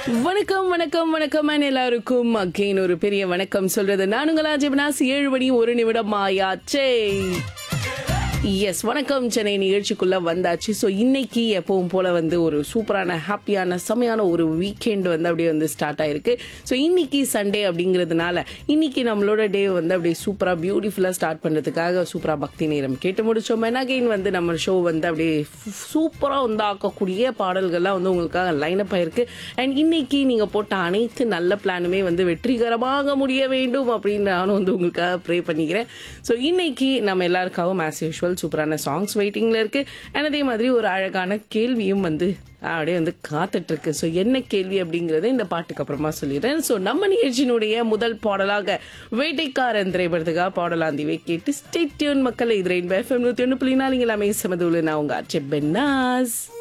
வணக்கம் வணக்கம் வணக்கம் and எல்லாருக்கும் அகெயின் ஒரு பெரிய வணக்கம் சொல்றது நானுங்களா ஜெபனாஸ் ஏழு மணி ஒரு நிமிடம் ஆயாச்சே எஸ் வணக்கம் சென்னை நிகழ்ச்சிக்குள்ள வந்தாச்சு ஸோ இன்னைக்கு எப்பவும் போல வந்து ஒரு சூப்பரான ஹாப்பியான செமையான ஒரு வீக்கெண்ட் வந்து அப்படியே வந்து ஸ்டார்ட் ஆயிருக்கு ஸோ இன்னைக்கு சண்டே அப்படிங்கிறதுனால இன்னைக்கு நம்மளோட டே வந்து அப்படியே சூப்பராக பியூட்டிஃபுல்லாக ஸ்டார்ட் பண்ணுறதுக்காக சூப்பராக பக்தி நேரம் கேட்டு முடிச்சோம் அகைன் வந்து நம்ம ஷோ வந்து அப்படியே சூப்பராக வந்து ஆக்கக்கூடிய பாடல்கள்லாம் வந்து உங்களுக்காக லைனப் ஆயிருக்கு அண்ட் இன்னைக்கு நீங்கள் போட்ட அனைத்து நல்ல பிளானுமே வந்து வெற்றிகரமாக முடிய வேண்டும் அப்படின்னு நானும் வந்து உங்களுக்காக ப்ரே பண்ணிக்கிறேன் ஸோ இன்னைக்கு நம்ம எல்லாருக்காகவும் ஆஸ் யூஷுவல் சூப்பரான சாங்ஸ் வெயிட்டிங்கில் இருக்கு அண்ட் அதே மாதிரி ஒரு அழகான கேள்வியும் வந்து அப்படியே வந்து காத்துட்டு இருக்கு ஸோ என்ன கேள்வி அப்படிங்கறத இந்த பாட்டுக்கு அப்புறமா சொல்லிடுறேன் ஸோ நம்ம நிகழ்ச்சியினுடைய முதல் பாடலாக வேட்டைக்காரன் திரைப்படத்துக்காக பாடலாந்திவை கேட்டு ஸ்டேட்யூன் மக்களை இது ரெயின் எஃப்எம் நூற்றி ஒன்று புள்ளி நாலு எல்லாமே சமதுள்ள நான் உங்க ஆட்சி பென்னாஸ்